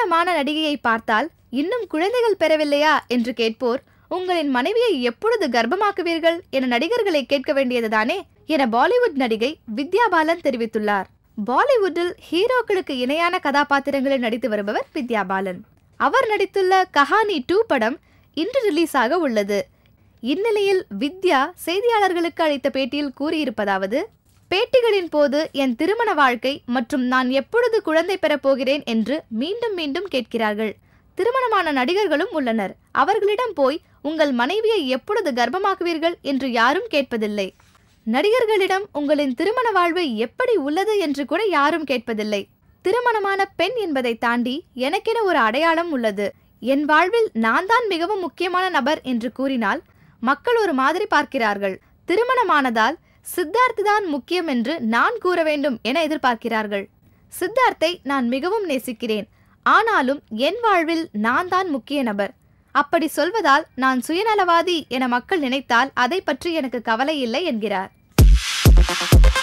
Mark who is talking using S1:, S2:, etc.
S1: திருமணமான நடிகையை பார்த்தால் இன்னும் குழந்தைகள் பெறவில்லையா என்று கேட்போர் உங்களின் மனைவியை எப்பொழுது கர்ப்பமாக்குவீர்கள் என நடிகர்களை கேட்க வேண்டியதுதானே என பாலிவுட் நடிகை வித்யா பாலன் தெரிவித்துள்ளார் பாலிவுட்டில் ஹீரோக்களுக்கு இணையான கதாபாத்திரங்களில் நடித்து வருபவர் வித்யா பாலன் அவர் நடித்துள்ள கஹானி டூ படம் இன்று ரிலீஸ் ஆக உள்ளது இந்நிலையில் வித்யா செய்தியாளர்களுக்கு அளித்த பேட்டியில் கூறியிருப்பதாவது பேட்டிகளின் போது என் திருமண வாழ்க்கை மற்றும் நான் எப்பொழுது குழந்தை பெறப் போகிறேன் என்று மீண்டும் மீண்டும் கேட்கிறார்கள் திருமணமான நடிகர்களும் உள்ளனர் அவர்களிடம் போய் உங்கள் மனைவியை எப்பொழுது கர்ப்பமாக்குவீர்கள் என்று யாரும் கேட்பதில்லை நடிகர்களிடம் உங்களின் திருமண வாழ்வு எப்படி உள்ளது என்று கூட யாரும் கேட்பதில்லை திருமணமான பெண் என்பதை தாண்டி எனக்கென ஒரு அடையாளம் உள்ளது என் வாழ்வில் நான் தான் மிகவும் முக்கியமான நபர் என்று கூறினால் மக்கள் ஒரு மாதிரி பார்க்கிறார்கள் திருமணமானதால் சித்தார்த் தான் முக்கியம் என்று நான் கூற வேண்டும் என எதிர்பார்க்கிறார்கள் சித்தார்த்தை நான் மிகவும் நேசிக்கிறேன் ஆனாலும் என் வாழ்வில் நான் தான் முக்கிய நபர் அப்படி சொல்வதால் நான் சுயநலவாதி என மக்கள் நினைத்தால் அதை பற்றி எனக்கு கவலை இல்லை என்கிறார்